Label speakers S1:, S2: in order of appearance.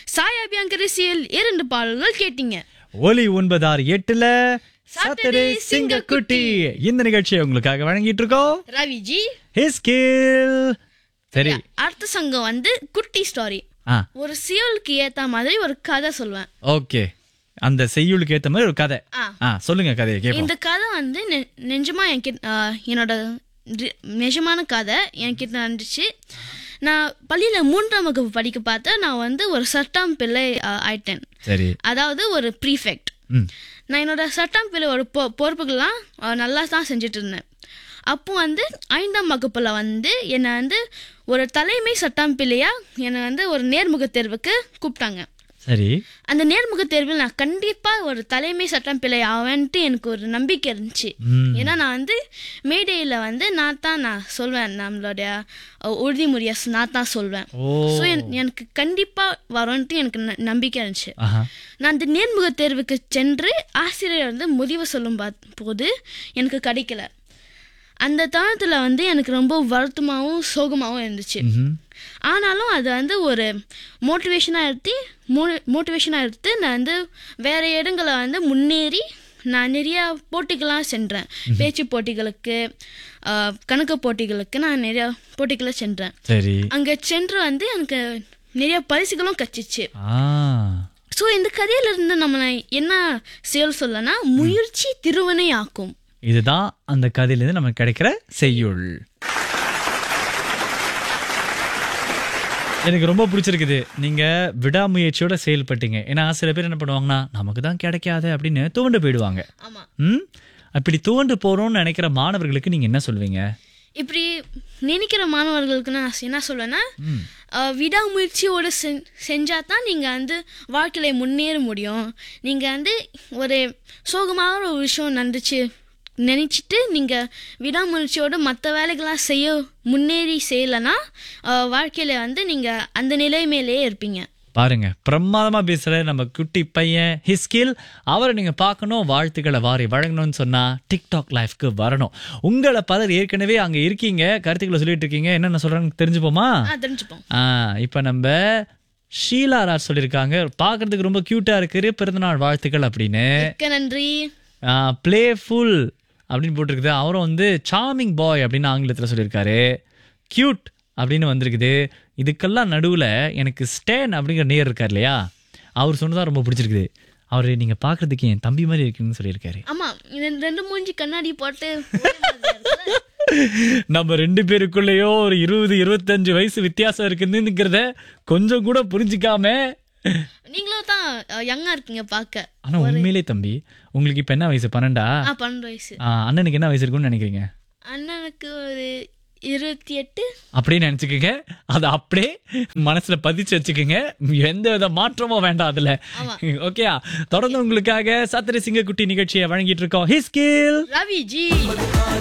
S1: சாய் அபியாங்கரிசியில் இரண்டு பாடல்கள் கேட்டீங்க
S2: ஒலி ஒன்பதாறு எட்டுல சாட்டர்டே
S1: Saturday
S2: சிங்கக்குட்டி இந்த நிகழ்ச்சியை உங்களுக்காக வழங்கிட்டு இருக்கோம்
S1: ரவிஜி
S2: ஹிஸ்கில் சரி
S1: அடுத்த சங்கம் வந்து குட்டி ஸ்டாரி
S2: ஆ
S1: ஒரு சியலுக்கு ஏத்த மாதிரி ஒரு கதை சொல்லுவேன்
S2: ஓகே அந்த செய்யுளுக்கு ஏத்த மாதிரி ஒரு கதை
S1: ஆ.
S2: ஆ சொல்லுங்க கதையை கேட்போம்
S1: இந்த கதை வந்து நெ- நிஜமா என்கிட்ட ஆ, என்னோட ரி- நிஜமான கதை என்கிட்ட நடந்துச்சு நான் பள்ளியில் மூன்றாம் வகுப்பு படிக்க பார்த்தா நான் வந்து ஒரு சட்டம் பிள்ளை ஆ, ஆயிட்டேன்
S2: சரி
S1: அதாவது ஒரு ப்ரீஃபெக்ட்
S2: ம்
S1: நான் என்னோட சட்டம் பிள்ளை ஒரு பொ பொறுப்புகள்லாம் ஆ, நல்லா தான் செஞ்சுட்டு இருந்தேன் அப்போ வந்து ஐந்தாம் வகுப்பில் வந்து என்னை வந்து ஒரு தலைமை சட்டம் பிள்ளையா என்னை வந்து ஒரு நேர்முக தேர்வுக்கு கூப்பிட்டாங்க
S2: சரி
S1: அந்த நேர்முக தேர்வில் நான் கண்டிப்பா ஒரு தலைமை சட்டம் பிள்ளை ஆவேன்ட்டு எனக்கு ஒரு நம்பிக்கை இருந்துச்சு
S2: ம்.
S1: ஏன்னா நான் வந்து மேடையில் வந்து நான் தான் நான் சொல்வேன் நம்மளுடைய அஹ், உறுதிமொழியை ஸ்- நான் தான் சொல்வேன்
S2: ஓ
S1: ஸோ எனக்கு கண்டிப்பா வரும்ன்ட்டு எனக்கு ந- நம்பிக்கை இருந்துச்சு
S2: ஆஹா
S1: நான் அந்த நேர்முக தேர்வுக்கு சென்று ஆசிரியர் வந்து முடிவு சொல்லும் பா- போது எனக்கு கிடைக்கல அந்த தருணத்தில் வந்து எனக்கு ரொம்ப வருத்தமாகவும் சோகமாகவும் இருந்துச்சு
S2: ம்ஹும்.
S1: ஆனாலும் அது வந்து ஒரு மோட்டிவேஷனாக எடுத்து மோ மோட்டிவேஷனாக எடுத்து நான் வந்து வேறு இடங்களை வந்து முன்னேறி நான் நிறையா போட்டிகளாக சென்றேன் பேச்சு போட்டிகளுக்கு ஆஹ், கணக்கு போட்டிகளுக்கு நான் நிறையா போட்டிகளை சென்றேன்
S2: சரி
S1: அங்கே சென்று வந்து எனக்கு நிறைய பரிசுகளும் கச்சிச்சு
S2: ஆ
S1: ஸோ இந்த கதையிலிருந்து நம்ம என்ன செயல் சொல்லனா முயற்சி திருவனை ஆக்கும்
S2: இதுதான் அந்த கதையிலிருந்து நமக்கு கிடைக்கிற செய்யுள் எனக்கு ரொம்ப பிடிச்சிருக்குது நீங்க விடாமுயற்சியோட செயல்பட்டீங்க ஏன்னா சில பேர் என்ன பண்ணுவாங்கன்னா நமக்கு தான் கிடைக்காது அப்படின்னு துவண்டு போயிடுவாங்க
S1: ஆமாம்
S2: ம் அப்படி துவண்டு போறோம்னு நினைக்கிற மாணவர்களுக்கு நீங்க என்ன சொல்வீங்க
S1: இப்படி நினைக்கிற மாணவர்களுக்கு நான் என்ன சொல்வேன்னா
S2: ம்.
S1: அஹ், விடாமுயற்சியோட செஞ் செஞ்சால் தான் நீங்கள் வந்து வாழ்க்கையில் முன்னேற முடியும் நீங்கள் வந்து ஒரு சோகமான ஒரு விஷயம் நடந்துச்சு நினச்சிட்டு நீங்கள் விடாமுயற்சியோட மற்ற வேலைகள்லாம் செய்ய முன்னேறி செய்யலைன்னா வாழ்க்கையில் வந்து நீங்கள் அந்த நிலைமையிலேயே இருப்பீங்க
S2: பாருங்க பிரமாதமா பேசுற நம்ம குட்டி பையன் ஹிஸ்கில் அவரை நீங்க பார்க்கணும் வாழ்த்துக்களை வாரி வழங்கணும்னு சொன்னா டிக்டாக் லைஃப்க்கு வரணும் உங்களை பலர் ஏற்கனவே அங்க இருக்கீங்க கருத்துக்களை சொல்லிட்டு இருக்கீங்க என்னென்ன சொல்றாங்கன்னு தெரிஞ்சுப்போமா
S1: ஆ தெரிஞ்சுப்போம்
S2: ஆ இப்போ நம்ம ஷீலா ராஜ் சொல்லியிருக்காங்க பார்க்கறதுக்கு ரொம்ப கியூட்டா இருக்கு பிறந்தநாள் வாழ்த்துக்கள் அப்படின்னு
S1: மிக்க நன்றி
S2: பிளேஃபுல் அப்படின்னு போட்டிருக்குது அவரும் வந்து சார்மிங் பாய் அப்படின்னு ஆங்கிலத்தில் சொல்லியிருக்காரு கியூட் அப்படின்னு வந்திருக்குது இதுக்கெல்லாம் நடுவில் எனக்கு ஸ்டேன் அப்படிங்கிற நேர் இருக்கார் இல்லையா அவர் சொன்னதா ரொம்ப பிடிச்சிருக்குது அவர் நீங்கள் பார்க்கறதுக்கு என் தம்பி மாதிரி இருக்குன்னு சொல்லியிருக்காரு
S1: ஆமாம் இது ரெண்டு மூஞ்சி கண்ணாடி போட்டு ஒரே மாதிரியா இருக்குல்ல?
S2: நம்ம ரெண்டு பேருக்குள்ளேயோ ஒரு இருபது இருபத்தஞ்சு வயசு வித்தியாசம் இருக்குதுங்கிறத கொஞ்சம் கூட புரிஞ்சிக்காம
S1: நீங்களும் தான் யங்கா இருக்கீங்க பார்க்க
S2: ஆனா உண்மையிலே தம்பி உங்களுக்கு இப்ப என்ன வயசு பன்னெண்டா
S1: ஆ பன்னெண்டு வயசு
S2: ஆ, அண்ணனுக்கு என்ன வயசு இருக்கும்னு நினைக்கிறீங்க
S1: அண்ணனுக்கு ஒரு இருபத்தி எட்டு
S2: அப்படியே நினைச்சுக்கோங்க அதை அப்படியே மனசுல பதிச்சு வச்சுக்கோங்க எந்த வித மாற்றமும் வேண்டாம் அதுல ஓகேயா தொடர்ந்து உங்களுக்காக சத்திர சிங்கக்குட்டி நிகழ்ச்சியை வழங்கிட்டு இருக்கோம் ஹிஸ்கில்
S1: ரவி ஜி